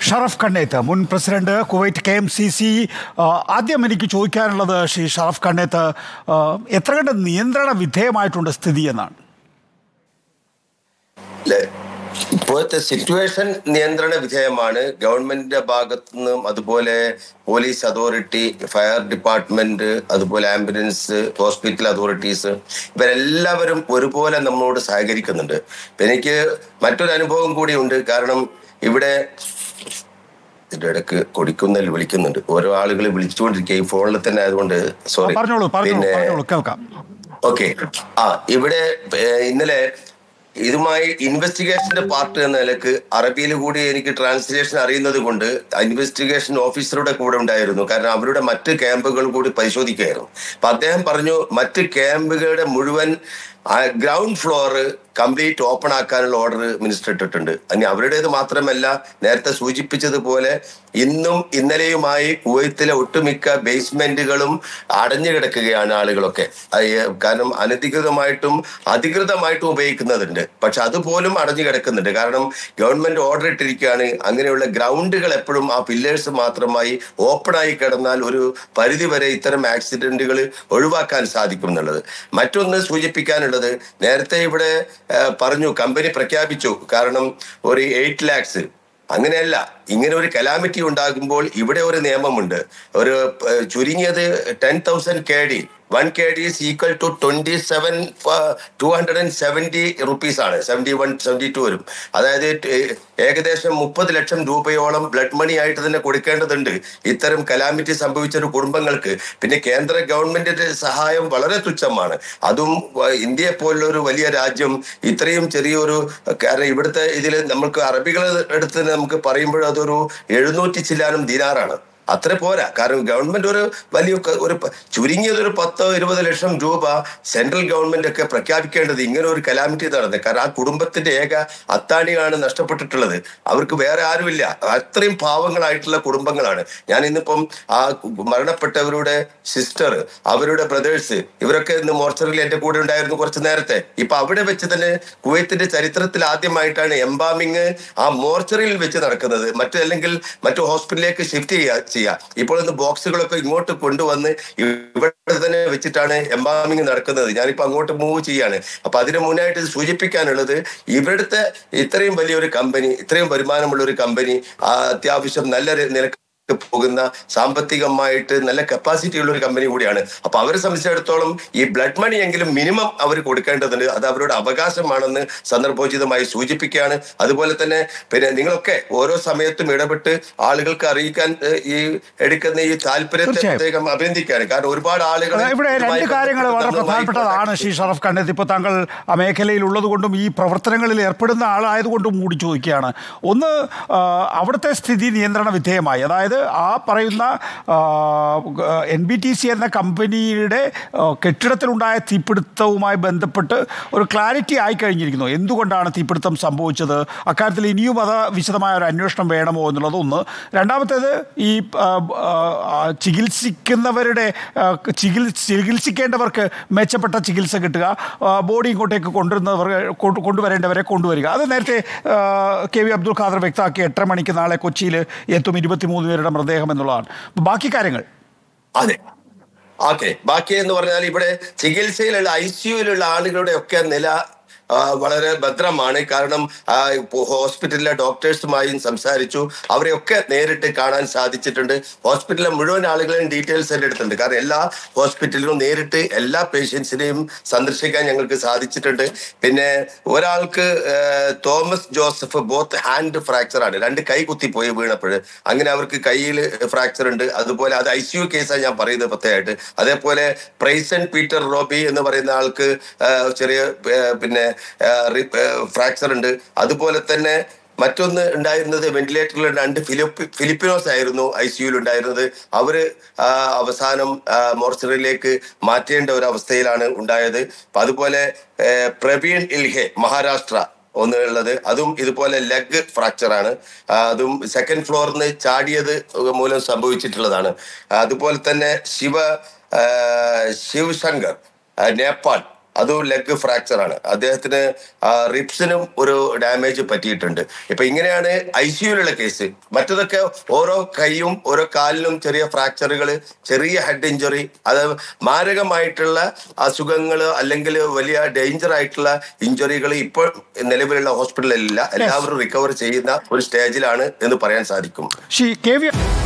ഷറഫ് കണ്ണേത്ത് മുൻ president Kuwait K M C C ആദ്യം എനിക്ക് ചോദിക്കാനുള്ളത് ശ്രീ ഷറഫ് കണ്ണേത്ത് ആ, എത്ര കണ്ട് നിയന്ത്രണ വിധേയമായിട്ടുണ്ട് സ്ഥിതി എന്നാണ് അല്ലെ ഇപ്പോഴത്തെ സിറ്റുവേഷൻ നിയന്ത്രണ വിധേയമാണ് ഗവൺമെന്റിന്റെ ഭാഗത്തു നിന്നും അതുപോലെ പോലീസ് അതോറിറ്റി ഫയർ ഡിപ്പാർട്ട്മെന്റ് അതുപോലെ ആംബുലൻസ് ഹോസ്പിറ്റൽ അതോറിറ്റീസ് ഇവരെല്ലാവരും ഒരുപോലെ നമ്മളോട് സഹകരിക്കുന്നുണ്ട് ഇപ്പൊ എനിക്ക് മറ്റൊരു അനുഭവം കൂടിയുണ്ട് കാരണം ഇവിടെ ഇതിന്റെ ഇടക്ക് കൊടിക്കുന്നൽ വിളിക്കുന്നുണ്ട് ഓരോ ആളുകൾ വിളിച്ചുകൊണ്ടിരിക്കുക ഈ ഫോണിൽ തന്നെ ആയതുകൊണ്ട് സോറി പറഞ്ഞോളൂ പറഞ്ഞോളൂ പറഞ്ഞോളൂ കേൾക്കാം ഓക്കെ ആ ഇവിടെ ഏഹ്, ഇന്നലെ ഇതുമായി ഇൻവെസ്റ്റിഗേഷന്റെ പാർട്ട് എന്ന നിലക്ക് അറബിയിൽ കൂടി എനിക്ക് ട്രാൻസ്ലേഷൻ അറിയുന്നത് കൊണ്ട് ഇൻവെസ്റ്റിഗേഷൻ ഓഫീസറുടെ കൂടെ ഉണ്ടായിരുന്നു കാരണം അവരുടെ മറ്റ് ക്യാമ്പുകൾ കൂടി പരിശോധിക്കുകയായിരുന്നു അപ്പൊ അദ്ദേഹം പറഞ്ഞു മറ്റ് ക്യാമ്പുകളുടെ മുഴുവൻ ഗ്രൗണ്ട് ഫ്ലോർ കംപ്ലീറ്റ് ഓപ്പൺ ആക്കാനുള്ള ഓർഡർ മിനിസ്റ്റർ ഇട്ടിട്ടുണ്ട് ഇനി അവരുടേത് മാത്രമല്ല നേരത്തെ സൂചിപ്പിച്ചതുപോലെ ഇന്നും ഇന്നലെയുമായി കുവൈത്തിലെ ഒട്ടുമിക്ക ബേസ്മെന്റുകളും അടഞ്ഞു കിടക്കുകയാണ് ആളുകളൊക്കെ അത് ഏ- കാരണം അനധികൃതമായിട്ടും അധികൃതമായിട്ടും ഉപയോഗിക്കുന്നതുണ്ട് പക്ഷെ അതുപോലും അടഞ്ഞു കിടക്കുന്നുണ്ട് കാരണം ഗവൺമെന്റ് ഓർഡർ ഇട്ടിരിക്കുകയാണ് അങ്ങനെയുള്ള ഗ്രൗണ്ടുകൾ എപ്പോഴും ആ പില്ലേഴ്സ് മാത്രമായി ഓപ്പൺ ആയി കിടന്നാൽ ഒരു പരിധി വരെ ഇത്തരം ആക്സിഡന്റുകൾ ഒഴിവാക്കാൻ സാധിക്കും എന്നുള്ളത് മറ്റൊന്ന് സൂചിപ്പിക്കാനുള്ളത് നേരത്തെ ഇവിടെ ആ, പറഞ്ഞു കമ്പനി പ്രഖ്യാപിച്ചു കാരണം ഒരു എയ്റ്റ് ലാക്സ് അങ്ങനെയല്ല ഇങ്ങനെ ഒരു കലാമിറ്റി ഉണ്ടാകുമ്പോൾ ഇവിടെ ഒരു നിയമമുണ്ട് ഒരു ഏർ, ചുരുങ്ങിയത് ten thousand K D one K D is equal to twenty seven two hundred and seventy rupees ആണ് സെവൻറ്റി വൺ സെവൻറ്റി ടു വരും അതായത് ഏ- ഏകദേശം മുപ്പത് ലക്ഷം രൂപയോളം ബ്ലഡ് മണി ആയിട്ട് തന്നെ കൊടുക്കേണ്ടതുണ്ട് ഇത്തരം കലാമിറ്റി സംഭവിച്ച ഒരു കുടുംബങ്ങൾക്ക് പിന്നെ കേന്ദ്ര ഗവൺമെന്റിന്റെ സഹായം വളരെ തുച്ഛമാണ് അതും വ- ഇന്ത്യയെ പോലുള്ള ഒരു വലിയ രാജ്യം ഇത്രയും ചെറിയൊരു കാരണം ഇവിടുത്തെ ഇതിൽ നമുക്ക് അറബികൾ എടുത്ത് നമുക്ക് പറയുമ്പോൾ അതൊരു എഴുന്നൂറ്റി ചില്ലാനും ദിനാറാണ് അത്ര പോരാ കാരണം ഗവൺമെന്റ് ഒരു വലിയ ക- ഒരു പ- ചുരുങ്ങിയത് ഒരു പത്തോ ഇരുപത് ലക്ഷം രൂപ സെൻട്രൽ ഗവൺമെന്റ് ഒക്കെ പ്രഖ്യാപിക്കേണ്ടത് ഇങ്ങനെ ഒരു കലാമിറ്റി നടന്നത് കാരണം ആ കുടുംബത്തിന്റെ ഏക അത്താണിയാണ് നഷ്ടപ്പെട്ടിട്ടുള്ളത് അവർക്ക് വേറെ ആരുമില്ല അത്രയും പാവങ്ങളായിട്ടുള്ള കുടുംബങ്ങളാണ് ഞാൻ ഇന്നിപ്പം ആ മരണപ്പെട്ടവരുടെ സിസ്റ്റർ അവരുടെ ബ്രദേഴ്സ് ഇവരൊക്കെ ഇന്ന് മോർച്ചറിൽ എന്റെ കൂടെ ഉണ്ടായിരുന്നു കുറച്ച് നേരത്തെ ഇപ്പൊ അവിടെ വെച്ച് തന്നെ കുവൈത്തിന്റെ ചരിത്രത്തിൽ ആദ്യമായിട്ടാണ് എംബാമിങ് ആ മോർച്ചറിയിൽ വെച്ച് നടക്കുന്നത് മറ്റു അല്ലെങ്കിൽ മറ്റു ഹോസ്പിറ്റലിലേക്ക് ഷിഫ്റ്റ് ചെയ്യുക ചെയ്യുക ഇപ്പോൾ ഇന്ന് ബോക്സുകളൊക്കെ ഇങ്ങോട്ട് കൊണ്ടുവന്ന് ഇവിടെ തന്നെ വെച്ചിട്ടാണ് എംബാമിങ് നടക്കുന്നത് ഞാനിപ്പോ അങ്ങോട്ട് മൂവ് ചെയ്യാണ് അപ്പൊ അതിന് മുന്നായിട്ട് ഇത് സൂചിപ്പിക്കാനുള്ളത് ഇവിടുത്തെ ഇത്രയും വലിയൊരു കമ്പനി ഇത്രയും വരുമാനമുള്ള ഒരു കമ്പനി ആ അത്യാവശ്യം നല്ല നിലക്ക് പോകുന്ന സാമ്പത്തികമായിട്ട് നല്ല കപ്പാസിറ്റി ഉള്ള ഒരു കമ്പനി കൂടിയാണ് അപ്പൊ അവരെ സംബന്ധിച്ചിടത്തോളം ഈ ബ്ലഡ് മണി എങ്കിലും മിനിമം അവർ കൊടുക്കേണ്ടതുണ്ട് അത് അവരുടെ അവകാശമാണെന്ന് സന്ദർഭോചിതമായി സൂചിപ്പിക്കുകയാണ് അതുപോലെ തന്നെ പിന്നെ നിങ്ങളൊക്കെ ഓരോ സമയത്തും ഇടപെട്ട് ആളുകൾക്ക് അറിയിക്കാൻ ഏഹ്, ഈ എടുക്കുന്ന ഈ താല്പര്യത്തെ തീർച്ചയായും. പ്രത്യേകം അഭിനന്ദിക്കുകയാണ് കാരണം ഒരുപാട് ആളുകൾ അതായത് ഇവിടെ രണ്ട് കാര്യങ്ങൾ വളരെ പ്രധാനപ്പെട്ടതാണ് ശ്രീ ഷറഫ് കണ്ണത്ത് ഇപ്പോൾ താങ്കൾ ആ മേഖലയിൽ ഉള്ളതുകൊണ്ടും ഈ പ്രവർത്തനങ്ങളിൽ ഏർപ്പെടുന്ന ആളായതുകൊണ്ടും കൂടി ചോദിക്കുകയാണ് ഒന്ന് ആ, അവിടുത്തെ സ്ഥിതി നിയന്ത്രണ വിധേയമായി അതായത് ആ പറയുന്ന എൻ ബി ടി സി എന്ന കമ്പനിയുടെ ആ, കെട്ടിടത്തിലുണ്ടായ തീപിടുത്തവുമായി ബന്ധപ്പെട്ട് ഒരു ക്ലാരിറ്റി ആയി കഴിഞ്ഞിരിക്കുന്നു എന്തുകൊണ്ടാണ് തീപിടുത്തം സംഭവിച്ചത് അക്കാര്യത്തിൽ ഇനിയും അത് വിശദമായ ഒരു അന്വേഷണം വേണമോ എന്നുള്ളത് ഒന്ന് രണ്ടാമത്തേത് ഈ ആ, ആ, ചികിത്സിക്കുന്നവരുടെ ആ, ചികിൽ ചികിത്സിക്കേണ്ടവർക്ക് മെച്ചപ്പെട്ട ചികിത്സ കിട്ടുക ആ, ബോഡി ഇങ്ങോട്ടേക്ക് കൊണ്ടുവരുന്നവർ കൊണ്ട് കൊണ്ടുവരേണ്ടവരെ കൊണ്ടുവരിക അത് നേരത്തെ ആ, കെ വി അബ്ദുൽ ഖാദർ വ്യക്തമാക്കി എട്ടര മണിക്ക് നാളെ കൊച്ചിയിൽ എത്തും ഇരുപത്തിമൂന്ന് പേരുടെ മൃതദേഹം എന്നുള്ളതാണ് ബാക്കി കാര്യങ്ങൾ അതെ ഓക്കെ ബാക്കി എന്ന് പറഞ്ഞാൽ ഇവിടെ ചികിത്സയിലുള്ള ഐ സിയുയിലുള്ള ആളുകളുടെ ഒക്കെ നില ആ, വളരെ ഭദ്രമാണ് കാരണം ആ, ഇപ്പോ ഹോസ്പിറ്റലിലെ ഡോക്ടേഴ്സുമായും സംസാരിച്ചു അവരെയൊക്കെ നേരിട്ട് കാണാൻ സാധിച്ചിട്ടുണ്ട് ഹോസ്പിറ്റലിലെ മുഴുവൻ ആളുകളെയും ഡീറ്റെയിൽസ് എൻ്റെ അടുത്തുണ്ട് കാരണം എല്ലാ ഹോസ്പിറ്റലിലും നേരിട്ട് എല്ലാ പേഷ്യൻസിനെയും സന്ദർശിക്കാൻ ഞങ്ങൾക്ക് സാധിച്ചിട്ടുണ്ട് പിന്നെ ഒരാൾക്ക് ആ, Thomas Joseph both hand fracture ആണ് രണ്ട് കൈ കുത്തിപ്പോയി വീണപ്പോൾ അങ്ങനെ അവർക്ക് കയ്യിൽ ഫ്രാക്ചർ ഉണ്ട് അതുപോലെ അത് ഐ സി യു കേസാണ് ഞാൻ പറയുന്നത് പ്രത്യേകമായിട്ട് അതേപോലെ പ്രൈസൺ പീറ്റർ റോബി എന്ന് പറയുന്ന ആൾക്ക് ആ, ചെറിയ ആ, പിന്നെ ഫ്രാക്ചർ ഉണ്ട് അതുപോലെ തന്നെ മറ്റൊന്ന് ഉണ്ടായിരുന്നത് വെന്റിലേറ്ററിൽ രണ്ട് ഫിലിപ്പി ഫിലിപ്പിനോസ് ആയിരുന്നു ഐ സിയുയിൽ ഉണ്ടായിരുന്നത് അവര് ആ, അവസാനം ആ, മോർച്ചറിയിലേക്ക് മാറ്റേണ്ട ഒരു അവസ്ഥയിലാണ് ഉണ്ടായത് അപ്പൊ അതുപോലെ ഏ, പ്രവീൺ ഇൽഹെ മഹാരാഷ്ട്ര ഒന്ന് ഉള്ളത് അതും ഇതുപോലെ ലെഗ് ഫ്രാക്ചർ ആണ് ആ, അതും സെക്കൻഡ് ഫ്ലോറിൽ നിന്ന് ചാടിയത് മൂലം സംഭവിച്ചിട്ടുള്ളതാണ് അതുപോലെ തന്നെ ശിവ ആ, ശിവശങ്കർ ആ, നേപ്പാൾ അതും ലെഗ് ഫ്രാക്ചർ ആണ് അദ്ദേഹത്തിന് റിപ്സിനും ഒരു ഡാമേജ് പറ്റിയിട്ടുണ്ട് ഇപ്പൊ ഇങ്ങനെയാണ് ഐ സിയുലുള്ള കേസ് മറ്റതൊക്കെ ഓരോ കൈയും ഓരോ കാലിനും ചെറിയ ഫ്രാക്ചറുകൾ ചെറിയ ഹെഡ് ഇഞ്ചുറി അത് മാരകമായിട്ടുള്ള അസുഖങ്ങൾ അല്ലെങ്കിൽ വലിയ ഡേഞ്ചർ ആയിട്ടുള്ള ഇഞ്ചുറികൾ ഇപ്പോൾ നിലവിലുള്ള ഹോസ്പിറ്റലിലില്ല എല്ലാവരും റിക്കവർ ചെയ്യുന്ന ഒരു സ്റ്റേജിലാണ് എന്ന് പറയാൻ സാധിക്കും ശ്രീ കെ വി